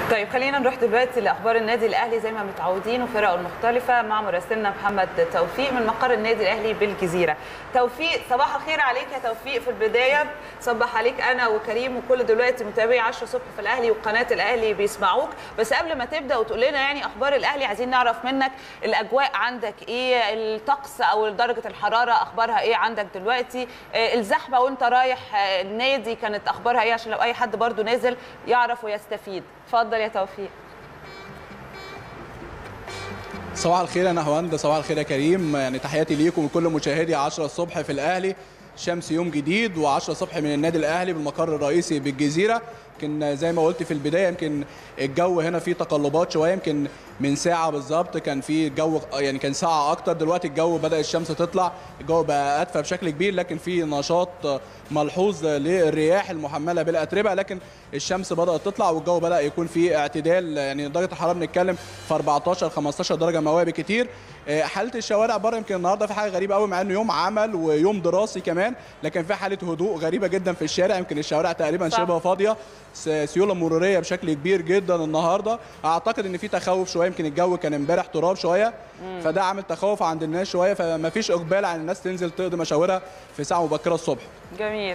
طيب خلينا نروح دلوقتي لاخبار النادي الاهلي زي ما متعودين وفرقه المختلفه مع مراسلنا محمد توفيق من مقر النادي الاهلي بالجزيره. توفيق صباح الخير عليك يا توفيق في البدايه صبح عليك انا وكريم وكل دلوقتي متابعي 10 الصبح في الاهلي وقناه الاهلي بيسمعوك بس قبل ما تبدا وتقول لنا يعني اخبار الاهلي عايزين نعرف منك الاجواء عندك ايه الطقس او درجه الحراره اخبارها ايه عندك دلوقتي الزحمه وانت رايح النادي كانت اخبارها ايه عشان لو اي حد برده نازل يعرف ويستفيد اتفضل يا توفيق صباح الخير يا نهواند صباح الخير يا كريم يعني تحياتي ليكم وكل مشاهدي 10 الصبح في الاهلي شمس يوم جديد و10 الصبح من النادي الاهلي بالمقر الرئيسي بالجزيره يمكن زي ما قلت في البدايه يمكن الجو هنا فيه تقلبات شويه يمكن من ساعه بالظبط كان في جو يعني كان ساعه اكتر دلوقتي الجو بدا الشمس تطلع الجو بقى ادفى بشكل كبير لكن في نشاط ملحوظ للرياح المحمله بالاتربه لكن الشمس بدات تطلع والجو بدا يكون فيه اعتدال يعني درجه الحراره بنتكلم في 14 15 درجه مئويه بكتير حاله الشوارع بره يمكن النهارده في حاجه غريبه قوي مع انه يوم عمل ويوم دراسي كمان لكن في حاله هدوء غريبه جدا في الشارع يمكن الشوارع تقريبا شبه فاضيه سيوله مروريه بشكل كبير جدا النهارده اعتقد ان في تخوف شويه يمكن الجو كان امبارح تراب شويه فده عامل تخوف عند الناس شويه فما فيش اقبال على الناس تنزل تقضي مشاورها في ساعه مبكره الصبح جميل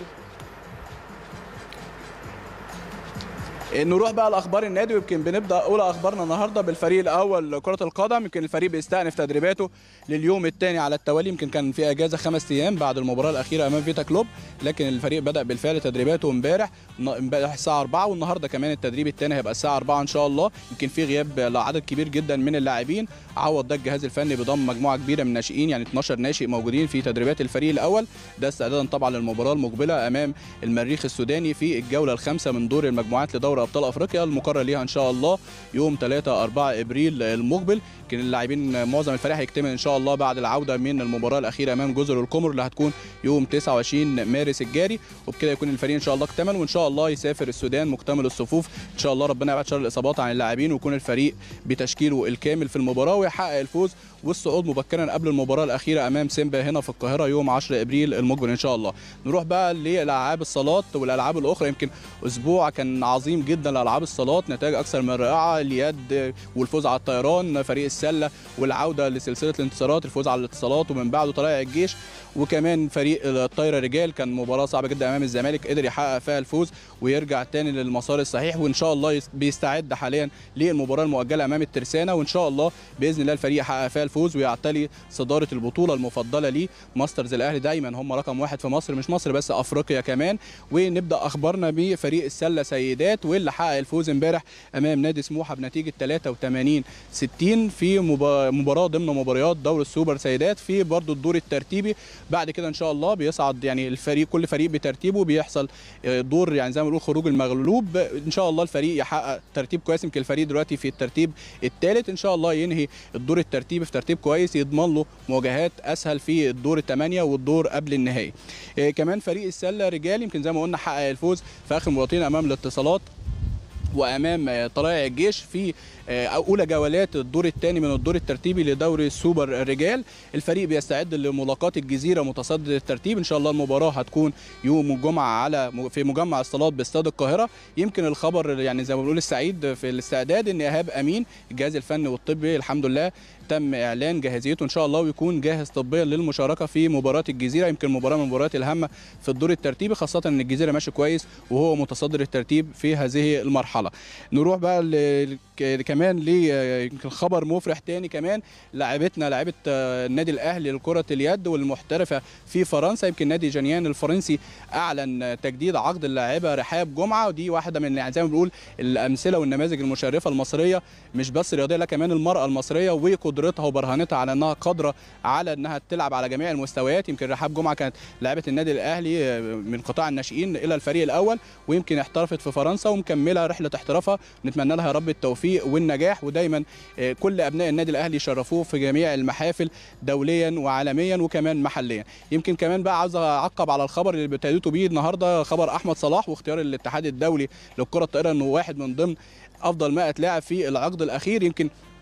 نروح بقى لاخبار النادي ويمكن بنبدا اولى اخبارنا النهارده بالفريق الاول كره القدم يمكن الفريق بيستأنف تدريباته لليوم الثاني على التوالي يمكن كان في اجازه خمس ايام بعد المباراه الاخيره امام فيتا كلوب لكن الفريق بدا بالفعل تدريباته امبارح امبارح الساعه 4 والنهارده كمان التدريب الثاني هيبقى الساعه 4 ان شاء الله يمكن في غياب لعدد كبير جدا من اللاعبين عوض ده الجهاز الفني بضم مجموعه كبيره من الناشئين يعني 12 ناشئ موجودين في تدريبات الفريق الاول ده استعدادا طبعا للمباراه المقبله امام المريخ السوداني في الجوله الخامسه من دور المجموعات لدوري ابطال افريقيا المقرر ليها ان شاء الله يوم 3 4 ابريل المقبل يمكن اللاعبين معظم الفريق هيكتمل ان شاء الله بعد العوده من المباراه الاخيره امام جزر القمر اللي هتكون يوم 29 مارس الجاري وبكده يكون الفريق ان شاء الله اكتمل وان شاء الله يسافر السودان مكتمل الصفوف ان شاء الله ربنا يبعد شر الاصابات عن اللاعبين ويكون الفريق بتشكيله الكامل في المباراه ويحقق الفوز والصعود مبكرا قبل المباراه الاخيره امام سيمبا هنا في القاهره يوم 10 ابريل المقبل ان شاء الله نروح بقى لالعاب الصالات والالعاب الاخرى يمكن اسبوع كان عظيم جدا لالعاب الصالات نتائج اكثر من رائعه اليد والفوز على الطيران فريق السله والعوده لسلسله الانتصارات الفوز على الاتصالات ومن بعده طلائع الجيش وكمان فريق الطايره رجال كان مباراه صعبه جدا امام الزمالك قدر يحقق فيها الفوز ويرجع تاني للمسار الصحيح وان شاء الله بيستعد حاليا للمباراه المؤجله امام الترسانه وان شاء الله باذن الله الفريق يحقق فيها الفوز ويعتلي صداره البطوله المفضله ليه ماسترز الاهلي دايما هم رقم واحد في مصر مش مصر بس افريقيا كمان ونبدا اخبارنا بفريق السله سيدات واللي حقق الفوز امبارح امام نادي سموحه بنتيجه 83 60 في مباراه ضمن مباريات دوري السوبر سيدات في برضو الدور الترتيبي بعد كده ان شاء الله بيصعد يعني الفريق كل فريق بترتيبه بيحصل دور يعني زي ما بنقول خروج المغلوب ان شاء الله الفريق يحقق ترتيب كويس يمكن الفريق دلوقتي في الترتيب الثالث ان شاء الله ينهي الدور الترتيبي في ترتيب كويس يضمن له مواجهات اسهل في الدور الثمانيه والدور قبل النهائي كمان فريق السله رجال يمكن زي ما قلنا حقق الفوز في اخر مباراتين امام الاتصالات وامام طلائع الجيش في اولى جولات الدور الثاني من الدور الترتيبي لدوري السوبر الرجال الفريق بيستعد لملاقاه الجزيره متصدر الترتيب ان شاء الله المباراه هتكون يوم الجمعه على في مجمع الصالات باستاد القاهره يمكن الخبر يعني زي ما بنقول السعيد في الاستعداد ان ايهاب امين الجهاز الفني والطبي الحمد لله تم اعلان جاهزيته ان شاء الله ويكون جاهز طبيا للمشاركه في مباراه الجزيره يمكن مباراه من المباريات الهامه في الدور الترتيبي خاصه ان الجزيره ماشي كويس وهو متصدر الترتيب في هذه المرحله نروح بقى ل... كمان يمكن خبر مفرح تاني كمان لاعبتنا لاعبه النادي الاهلي لكره اليد والمحترفه في فرنسا يمكن نادي جنيان الفرنسي اعلن تجديد عقد اللاعبه رحاب جمعه ودي واحده من يعني زي ما بنقول الامثله والنماذج المشرفه المصريه مش بس رياضيه لا كمان المراه المصريه وقدرتها وبرهانتها على انها قادره على انها تلعب على جميع المستويات يمكن رحاب جمعه كانت لاعبه النادي الاهلي من قطاع الناشئين الى الفريق الاول ويمكن احترفت في فرنسا ومكمله رحله احترافها نتمنى لها يا رب التوفيق والنجاح ودايما كل ابناء النادي الاهلي يشرفوه في جميع المحافل دوليا وعالميا وكمان محليا يمكن كمان بقى عاوز اعقب على الخبر اللي ابتديتوا بيه النهارده خبر احمد صلاح واختيار الاتحاد الدولي للكره الطائره انه واحد من ضمن افضل 100 لاعب في العقد الاخير يمكن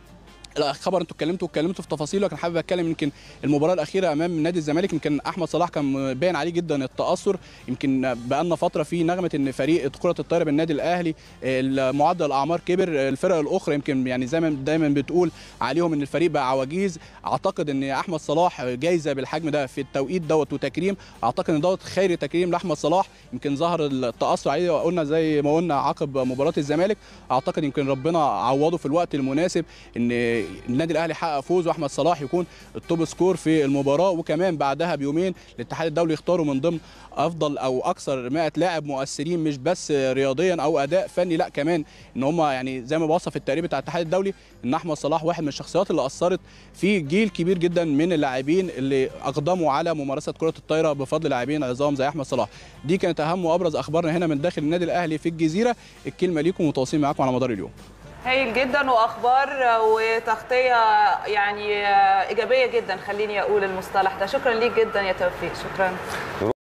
الخبر انتوا اتكلمتوا اتكلمتوا في تفاصيله لكن حابب اتكلم يمكن المباراه الاخيره امام نادي الزمالك يمكن احمد صلاح كان باين عليه جدا التاثر يمكن بقالنا فتره في نغمه ان فريق كره الطايره بالنادي الاهلي معدل الاعمار كبر الفرق الاخرى يمكن يعني زي ما دايما بتقول عليهم ان الفريق بقى عواجيز اعتقد ان احمد صلاح جايزه بالحجم ده في التوقيت دوت وتكريم اعتقد ان دوت خير تكريم لاحمد صلاح يمكن ظهر التاثر عليه قلنا زي ما قلنا عقب مباراه الزمالك اعتقد يمكن ربنا عوضه في الوقت المناسب ان النادي الاهلي حقق فوز واحمد صلاح يكون التوب سكور في المباراه وكمان بعدها بيومين الاتحاد الدولي يختاروا من ضمن افضل او اكثر 100 لاعب مؤثرين مش بس رياضيا او اداء فني لا كمان ان هم يعني زي ما وصف التقرير بتاع الاتحاد الدولي ان احمد صلاح واحد من الشخصيات اللي اثرت في جيل كبير جدا من اللاعبين اللي اقدموا على ممارسه كره الطايره بفضل لاعبين عظام زي احمد صلاح دي كانت اهم وابرز اخبارنا هنا من داخل النادي الاهلي في الجزيره الكلمه ليكم وتواصل معاكم على مدار اليوم هايل جدا واخبار وتغطيه يعني ايجابيه جدا خليني اقول المصطلح ده شكرا ليك جدا يا توفيق شكرا